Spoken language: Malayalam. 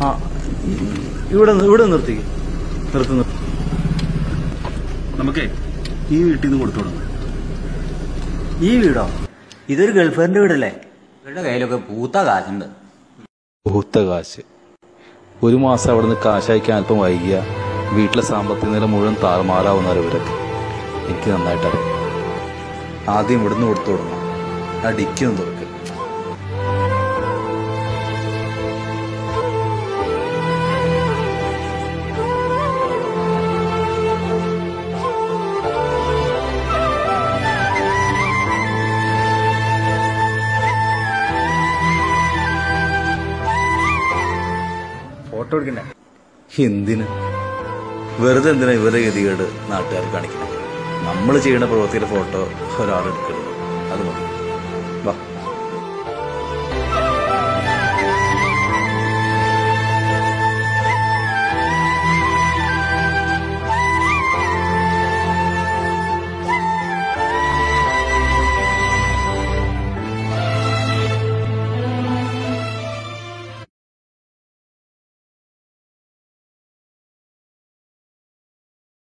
ആ ഈ- ഇവിടെ നി- ഇവിടെ നിർത്തി നിർത്തി നിർത്തി നമുക്കേ ഈ വീട്ടിൽ നിന്ന് കൊടുത്തു തുടങ്ങാം ഈ വീടോ ഇതൊരു ഗൾഫുകാരന്റെ വീടല്ലേ ഇവരുടെ കയ്യിലൊക്കെ പൂത്ത കാശുണ്ട് ഭൂത്ത കാശ് ഒരു മാസം അവിടെ നിന്ന് കാശ് അയക്കാൻ അല്പം വൈകിയ വീട്ടിലെ സാമ്പത്തിക നില മുഴുവൻ താറുമാറാവുന്ന ഇവരൊക്കെ എനിക്ക് നന്നായിട്ടറിയാം ആദ്യം ഇവിടുന്ന് കൊടുത്തു തുടങ്ങാം ആ ഡിക്കി ഒന്ന് തുറക്ക് ഫോട്ടോ എടുക്കണ്ടേ എന്തിന് വെറുതെ എന്തിനാ ഇവരുടെ ഗതികേട് നാട്ടുകാർ കാണിക്കുന്നത് നമ്മൾ ചെയ്യുന്ന പ്രവൃത്തിയുടെ ഫോട്ടോ ഒരാളെടുക്കുന്നത് അത് മതി വാ